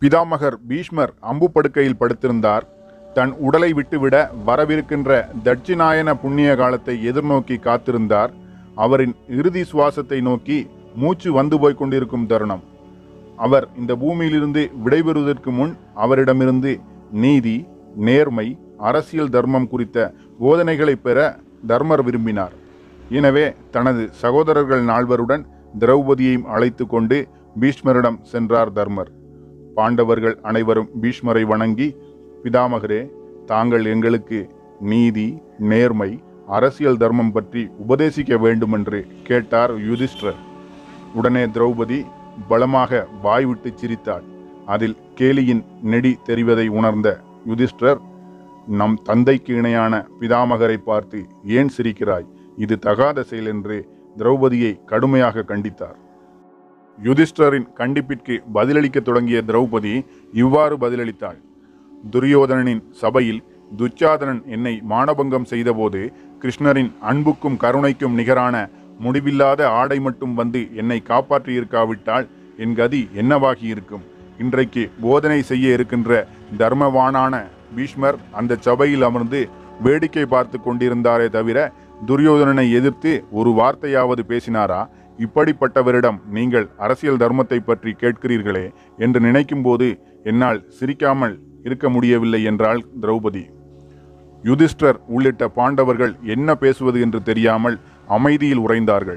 பிதாமகர் பீஷ்மர் அம்பு படுக்கையில் படுத்திருந்தார் தன் உடலை விட்டுவிட வரவிருக்கின்ற தட்சிணாயன புண்ணிய காலத்தை எதிர்நோக்கி காத்திருந்தார் அவரின் இறுதி சுவாசத்தை நோக்கி மூச்சு வந்து போய் கொண்டிருக்கும் தருணம் அவர் இந்த பூமியிலிருந்து விடைபெறுவதற்கு முன் அவரிடமிருந்து நீதி நேர்மை அரசியல் தர்மம் குறித்த போதனைகளை பெற தர்மர் விரும்பினார் எனவே தனது சகோதரர்கள் நால்வருடன் திரௌபதியையும் அழைத்து கொண்டு பீஷ்மரிடம் சென்றார் தர்மர் பாண்டவர்கள் அனைவரும் பீஷ்மரை வணங்கி பிதாமகரே தாங்கள் எங்களுக்கு நீதி நேர்மை அரசியல் தர்மம் பற்றி உபதேசிக்க வேண்டுமென்று கேட்டார் யுதிஷ்டர் உடனே திரௌபதி பலமாக வாய்விட்டு சிரித்தாள் அதில் கேலியின் நெடி தெரிவதை உணர்ந்த யுதிஷ்டர் நம் தந்தைக்கு இணையான பிதாமகரை பார்த்து ஏன் சிரிக்கிறாய் இது தகாத செயல் என்று திரௌபதியை கடுமையாக கண்டித்தார் யுதிஷ்டரின் கண்டிப்பிற்கு பதிலளிக்க தொடங்கிய திரௌபதி இவ்வாறு பதிலளித்தாள் துரியோதனனின் சபையில் துச்சாதனன் என்னை மானபங்கம் செய்தபோது கிருஷ்ணரின் அன்புக்கும் கருணைக்கும் நிகரான முடிவில்லாத ஆடை மட்டும் வந்து என்னை காப்பாற்றியிருக்காவிட்டால் என் கதி என்னவாகி இருக்கும் இன்றைக்கு போதனை செய்ய இருக்கின்ற தர்மவானான பீஷ்மர் அந்த சபையில் அமர்ந்து வேடிக்கை பார்த்து கொண்டிருந்தாரே தவிர துரியோதனனை எதிர்த்து ஒரு வார்த்தையாவது பேசினாரா இப்படிப்பட்டவரிடம் நீங்கள் அரசியல் தர்மத்தை பற்றி கேட்கிறீர்களே என்று நினைக்கும்போது என்னால் சிரிக்காமல் இருக்க முடியவில்லை என்றாள் திரௌபதி யுதிஷ்டர் உள்ளிட்ட பாண்டவர்கள் என்ன பேசுவது என்று தெரியாமல் அமைதியில் உறைந்தார்கள்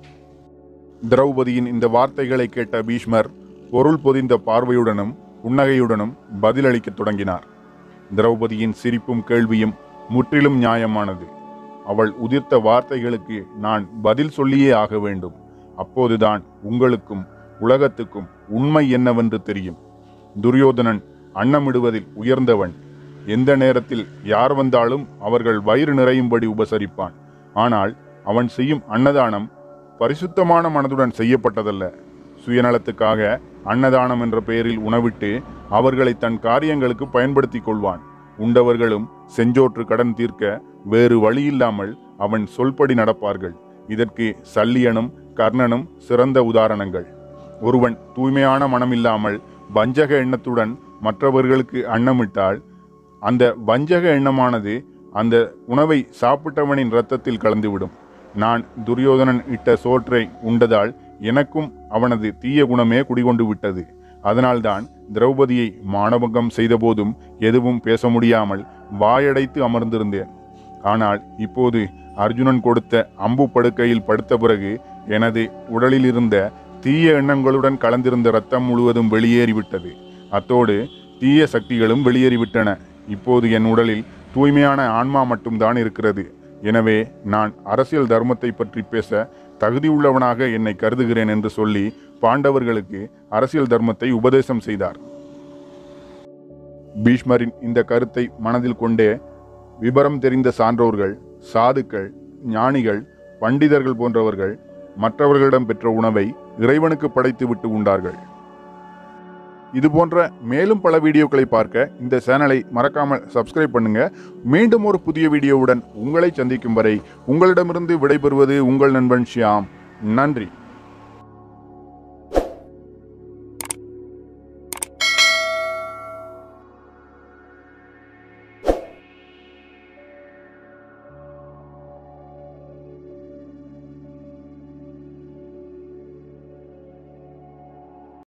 திரௌபதியின் இந்த வார்த்தைகளை கேட்ட பீஷ்மர் பொருள் பொதிந்த பார்வையுடனும் புன்னகையுடனும் பதிலளிக்கத் தொடங்கினார் திரௌபதியின் சிரிப்பும் கேள்வியும் முற்றிலும் நியாயமானது அவள் உதிர்த்த வார்த்தைகளுக்கு நான் பதில் சொல்லியே ஆக வேண்டும் அப்போதுதான் உங்களுக்கும் உலகத்துக்கும் உண்மை என்னவென்று தெரியும் துரியோதனன் அன்னமிடுவதில் உயர்ந்தவன் எந்த நேரத்தில் யார் வந்தாலும் அவர்கள் வயிறு நிறையும்படி உபசரிப்பான் ஆனால் அவன் செய்யும் அன்னதானம் பரிசுத்தமான மனதுடன் செய்யப்பட்டதல்ல சுயநலத்துக்காக அன்னதானம் என்ற பெயரில் உணவிட்டு அவர்களை தன் காரியங்களுக்கு பயன்படுத்திக் கொள்வான் உண்டவர்களும் செஞ்சோற்று கடன் தீர்க்க வேறு வழியில்லாமல் அவன் சொல்படி நடப்பார்கள் இதற்கு சல்லியனும் கர்ணனும் சிறந்த உதாரணங்கள் ஒருவன் தூய்மையான மனமில்லாமல் வஞ்சக எண்ணத்துடன் மற்றவர்களுக்கு அன்னமிட்டால் அந்த வஞ்சக எண்ணமானது அந்த உணவை சாப்பிட்டவனின் இரத்தத்தில் கலந்துவிடும் நான் துரியோதனன் இட்ட சோற்றை உண்டதால் எனக்கும் அவனது தீய குணமே குடிகொண்டு விட்டது அதனால்தான் திரௌபதியை மானபங்கம் செய்தபோதும் எதுவும் பேச முடியாமல் வாயடைத்து அமர்ந்திருந்தேன் ஆனால் இப்போது அர்ஜுனன் கொடுத்த அம்பு படுக்கையில் படுத்த பிறகு எனது உடலில் இருந்த தீய எண்ணங்களுடன் கலந்திருந்த இரத்தம் முழுவதும் வெளியேறிவிட்டது அத்தோடு தீய சக்திகளும் வெளியேறிவிட்டன இப்போது என் உடலில் தூய்மையான ஆன்மா மட்டும்தான் இருக்கிறது எனவே நான் அரசியல் தர்மத்தை பற்றி பேச தகுதியுள்ளவனாக என்னை கருதுகிறேன் என்று சொல்லி பாண்டவர்களுக்கு அரசியல் தர்மத்தை உபதேசம் செய்தார் பீஷ்மரின் இந்த கருத்தை மனதில் கொண்டே விபரம் தெரிந்த சான்றோர்கள் சாதுக்கள் ஞானிகள் பண்டிதர்கள் போன்றவர்கள் மற்றவர்களிடம் பெற்ற உணவை இறைவனுக்கு படைத்துவிட்டு உண்டார்கள் இது போன்ற மேலும் பல வீடியோக்களை பார்க்க இந்த சேனலை மறக்காமல் சப்ஸ்கிரைப் பண்ணுங்க மீண்டும் ஒரு புதிய வீடியோவுடன் உங்களை சந்திக்கும் வரை உங்களிடமிருந்து விடைபெறுவது உங்கள் நண்பன் ஷியாம் நன்றி